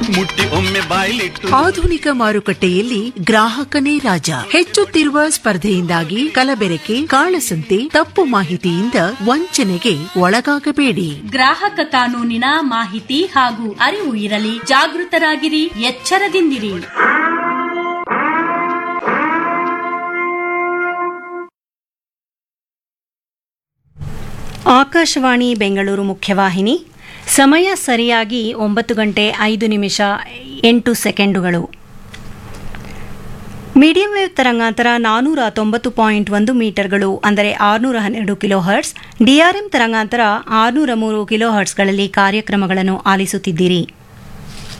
ಮುಟ್ಟಿ ಒಮ್ಮೆ ಬಾಯ್ಲಿಟ್ಟು ಆಧುನಿಕ ಮಾರುಕಟ್ಟೆಯಲ್ಲಿ ಗ್ರಾಹಕನೇ ರಾಜ ಹೆಚ್ಚುತ್ತಿರುವ ಸ್ಪರ್ಧೆಯಿಂದಾಗಿ ಕಲಬೆರಕೆ ಕಾಳಸಂತೆ ತಪ್ಪು ಮಾಹಿತಿಯಿಂದ ವಂಚನೆಗೆ ಒಳಗಾಗಬೇಡಿ ಗ್ರಾಹಕ ಕಾನೂನಿನ ಮಾಹಿತಿ ಹಾಗೂ ಅರಿವು ಇರಲಿ ಜಾಗೃತರಾಗಿರಿ ಎಚ್ಚರದಿಂದಿರಿ ಆಕಾಶವಾಣಿ ಬೆಂಗಳೂರು ಮುಖ್ಯವಾಹಿನಿ ಸಮಯ ಸರಿಯಾಗಿ ಒಂಬತ್ತು ಗಂಟೆ ಐದು ನಿಮಿಷ ಎಂಟು ಸೆಕೆಂಡುಗಳು ಮೀಡಿಯಂ ವೇವ್ ತರಂಗಾಂತರ ನಾನೂರ ತೊಂಬತ್ತು ಪಾಯಿಂಟ್ ಒಂದು ಮೀಟರ್ಗಳು ಅಂದರೆ ಆರುನೂರ ಹನ್ನೆರಡು ಕಿಲೋ ಹರ್ಟ್ಸ್ ಡಿಆರ್ಎಂ ತರಂಗಾಂತರ ಆರುನೂರ ಮೂರು ಕಿಲೋ ಹರ್ಟ್ಸ್ಗಳಲ್ಲಿ ಕಾರ್ಯಕ್ರಮಗಳನ್ನು ಆಲಿಸುತ್ತಿದ್ದೀರಿ